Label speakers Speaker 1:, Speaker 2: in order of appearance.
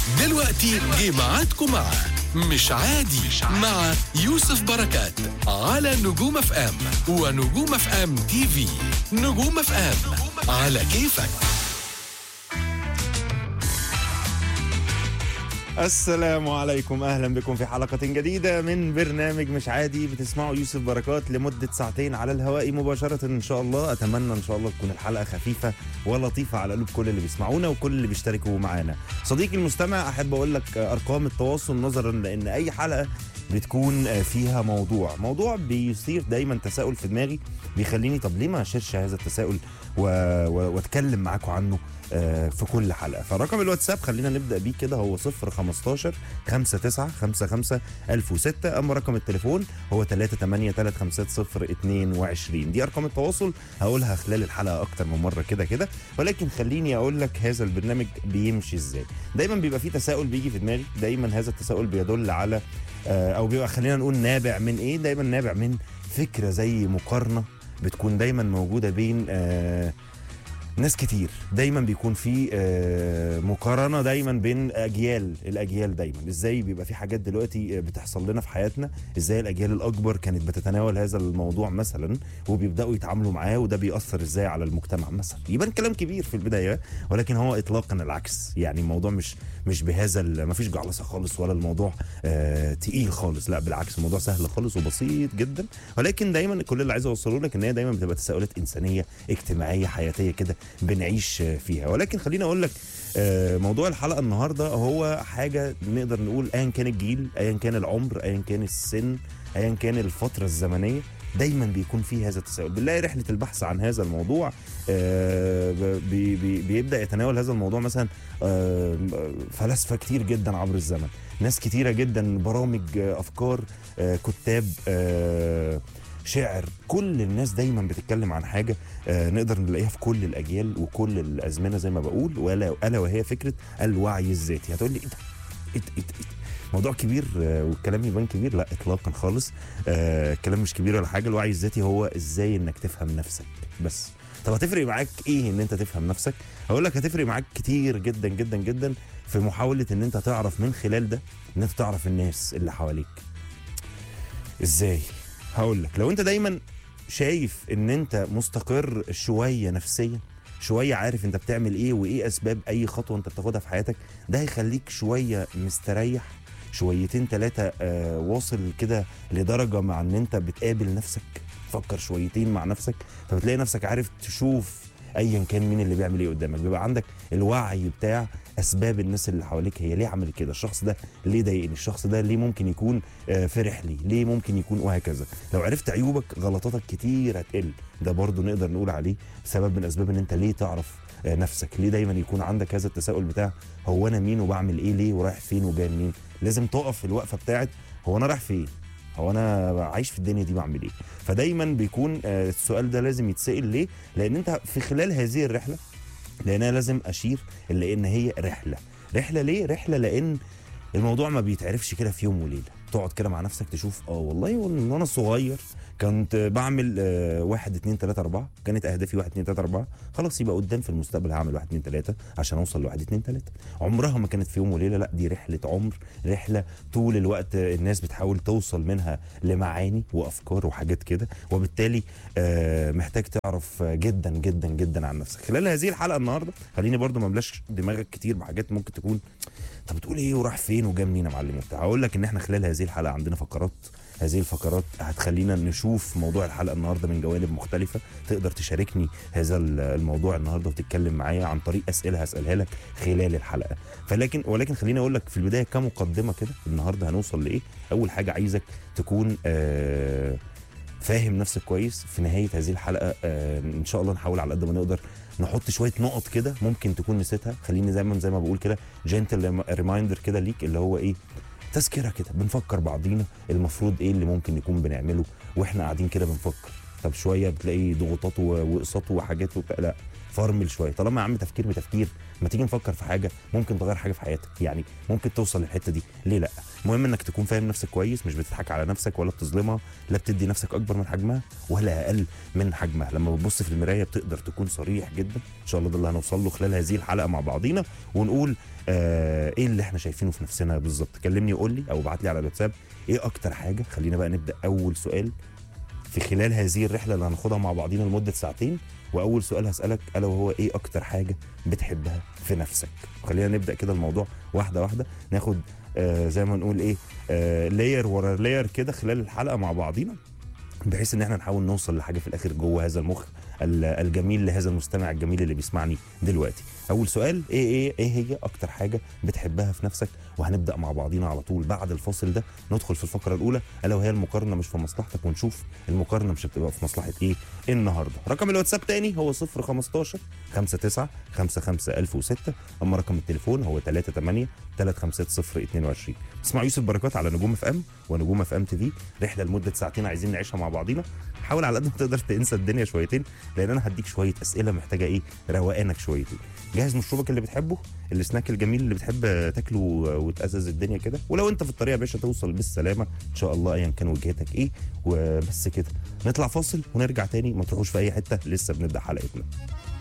Speaker 1: دلوقتي جه ميعادكم مع مش عادي مع يوسف بركات على نجوم اف ام ونجوم اف ام تي في نجوم اف ام على كيفك
Speaker 2: السلام عليكم اهلا بكم في حلقه جديده من برنامج مش عادي بتسمعوا يوسف بركات لمده ساعتين على الهواء مباشره ان شاء الله اتمنى ان شاء الله تكون الحلقه خفيفه ولطيفه على قلوب كل اللي بيسمعونا وكل اللي بيشتركوا معانا صديقي المستمع احب اقول لك ارقام التواصل نظرا لان اي حلقه بتكون فيها موضوع موضوع بيثير دايما تساؤل في دماغي بيخليني طب ليه ما اشيرش هذا التساؤل و... و... واتكلم معاكم عنه آه، في كل حلقه فرقم الواتساب خلينا نبدا بيه كده هو 0 15 59 55 1006 اما رقم التليفون هو 38 350 22 دي ارقام التواصل هقولها خلال الحلقه اكتر من مره كده كده ولكن خليني اقول لك هذا البرنامج بيمشي ازاي دايما بيبقى فيه تساؤل بيجي في دماغي دايما هذا التساؤل بيدل على آه، او بيبقى خلينا نقول نابع من ايه دايما نابع من فكره زي مقارنه بتكون دايما موجوده بين آه ناس كتير دايما بيكون في آه، مقارنه دايما بين اجيال الاجيال دايما ازاي بيبقى في حاجات دلوقتي آه، بتحصل لنا في حياتنا ازاي الاجيال الاكبر كانت بتتناول هذا الموضوع مثلا وبيبداوا يتعاملوا معاه وده بيأثر ازاي على المجتمع مثلا يبان كلام كبير في البدايه ولكن هو اطلاقا العكس يعني الموضوع مش مش بهذا ما فيش جعلصه خالص ولا الموضوع آه تقيل خالص لا بالعكس الموضوع سهل خالص وبسيط جدا ولكن دايما كل اللي عايز اوصله لك ان هي دايما بتبقى تساؤلات انسانيه اجتماعيه حياتيه كده بنعيش فيها ولكن خليني اقول لك آه، موضوع الحلقه النهارده هو حاجه نقدر نقول ايا كان الجيل ايا كان العمر ايا كان السن ايا كان الفتره الزمنيه دايما بيكون في هذا التساؤل بنلاقي رحله البحث عن هذا الموضوع آه، بي بي بيبدا يتناول هذا الموضوع مثلا آه، فلاسفه كتير جدا عبر الزمن ناس كتيره جدا برامج آه، افكار آه، كتاب آه، شعر كل الناس دايما بتتكلم عن حاجه آه، نقدر نلاقيها في كل الاجيال وكل الازمنه زي ما بقول ولا الا وهي فكره الوعي الذاتي هتقول لي ايه ده؟ إيه ده؟ إيه ده؟ إيه ده؟ موضوع كبير آه، والكلام يبان كبير لا اطلاقا خالص آه، الكلام مش كبير ولا حاجه الوعي الذاتي هو ازاي انك تفهم نفسك بس طب هتفرق معاك ايه ان انت تفهم نفسك هقول لك هتفرق معاك كتير جدا جدا جدا في محاوله ان انت تعرف من خلال ده ان انت تعرف الناس اللي حواليك ازاي هقول لك لو انت دايما شايف ان انت مستقر شويه نفسيا شويه عارف انت بتعمل ايه وايه اسباب اي خطوه انت بتاخدها في حياتك ده هيخليك شويه مستريح شويتين ثلاثه آه واصل كده لدرجه مع ان انت بتقابل نفسك فكر شويتين مع نفسك فبتلاقي نفسك عارف تشوف ايا كان مين اللي بيعمل ايه قدامك بيبقى عندك الوعي بتاع اسباب الناس اللي حواليك هي ليه عمل كده الشخص ده ليه ضايقني الشخص ده ليه ممكن يكون آه، فرح لي ليه ممكن يكون وهكذا لو عرفت عيوبك غلطاتك كتير هتقل ده برضو نقدر نقول عليه سبب من اسباب ان انت ليه تعرف آه، نفسك ليه دايما يكون عندك هذا التساؤل بتاع هو انا مين وبعمل ايه ليه ورايح فين وجاي منين لازم تقف في الوقفه بتاعت هو انا رايح فين هو انا عايش في الدنيا دي بعمل ايه فدايما بيكون آه، السؤال ده لازم يتسال ليه لان انت في خلال هذه الرحله لان انا لازم اشير لان هي رحله رحله ليه رحله لان الموضوع ما بيتعرفش كده في يوم وليله تقعد كده مع نفسك تشوف اه والله من وانا صغير كنت بعمل آه، واحد اتنين تلاته اربعه كانت اهدافي واحد اتنين تلاته اربعه خلاص يبقى قدام في المستقبل هعمل واحد اتنين تلاته عشان اوصل لواحد اتنين تلاته عمرها ما كانت في يوم وليله لا دي رحله عمر رحله طول الوقت الناس بتحاول توصل منها لمعاني وافكار وحاجات كده وبالتالي آه، محتاج تعرف جدا جدا جدا عن نفسك خلال هذه الحلقه النهارده خليني برضو ما بلاش دماغك كتير بحاجات ممكن تكون طب بتقول ايه وراح فين وجا منين يا معلم وبتاع هقول لك ان احنا خلال هذه الحلقه عندنا فقرات هذه الفقرات هتخلينا نشوف موضوع الحلقه النهارده من جوانب مختلفه تقدر تشاركني هذا الموضوع النهارده وتتكلم معايا عن طريق اسئله هسالها لك خلال الحلقه فلكن ولكن خليني اقول لك في البدايه كمقدمه كده النهارده هنوصل لايه اول حاجه عايزك تكون آه فاهم نفسك كويس في نهايه هذه الحلقه آه ان شاء الله نحاول على قد ما نقدر نحط شويه نقط كده ممكن تكون نسيتها خليني دايما زي ما بقول كده جنتل ريمايندر كده ليك اللي هو ايه تذكره كده بنفكر بعضينا المفروض ايه اللي ممكن نكون بنعمله واحنا قاعدين كده بنفكر طب شويه بتلاقي ضغوطات و- واقساط وحاجات وبتاع لا فرمل شويه طالما يا عم تفكير بتفكير ما تيجي نفكر في حاجه ممكن تغير حاجه في حياتك يعني ممكن توصل للحته دي ليه لا المهم انك تكون فاهم نفسك كويس مش بتضحك على نفسك ولا بتظلمها لا بتدي نفسك اكبر من حجمها ولا اقل من حجمها لما بتبص في المرايه بتقدر تكون صريح جدا ان شاء الله ده اللي هنوصل له خلال هذه الحلقه مع بعضينا ونقول آه ايه اللي احنا شايفينه في نفسنا بالظبط كلمني وقول لي او ابعت لي على الواتساب ايه اكتر حاجه خلينا بقى نبدا اول سؤال في خلال هذه الرحله اللي هناخدها مع بعضينا لمده ساعتين واول سؤال هسالك الا وهو ايه اكتر حاجه بتحبها في نفسك خلينا نبدا كده الموضوع واحده واحده ناخد آه زي ما نقول ايه آه لاير ورا لاير كده خلال الحلقه مع بعضينا بحيث ان احنا نحاول نوصل لحاجه في الاخر جوه هذا المخ ال- الجميل لهذا المستمع الجميل اللي بيسمعني دلوقتي اول سؤال ايه ايه ايه هي اكتر حاجه بتحبها في نفسك وهنبدا مع بعضينا على طول بعد الفاصل ده ندخل في الفقره الاولى الا وهي المقارنه مش في مصلحتك ونشوف المقارنه مش بتبقى في مصلحه ايه النهارده رقم الواتساب تاني هو 015 59 55 1006 اما رقم التليفون هو 38 350 22 اسمع يوسف بركات على نجوم اف ام ونجوم اف ام تي في رحله لمده ساعتين عايزين نعيشها مع بعضينا حاول على قد ما تقدر تنسى الدنيا شويتين لان انا هديك شويه اسئله محتاجه ايه روقانك شويتين جهز مشروبك اللي بتحبه السناك الجميل اللي بتحب تاكله وتأزز الدنيا كده ولو انت في الطريق يا باشا توصل بالسلامه ان شاء الله ايا كان وجهتك ايه وبس كده نطلع فاصل ونرجع تاني ما تروحوش في اي حته لسه بنبدا حلقتنا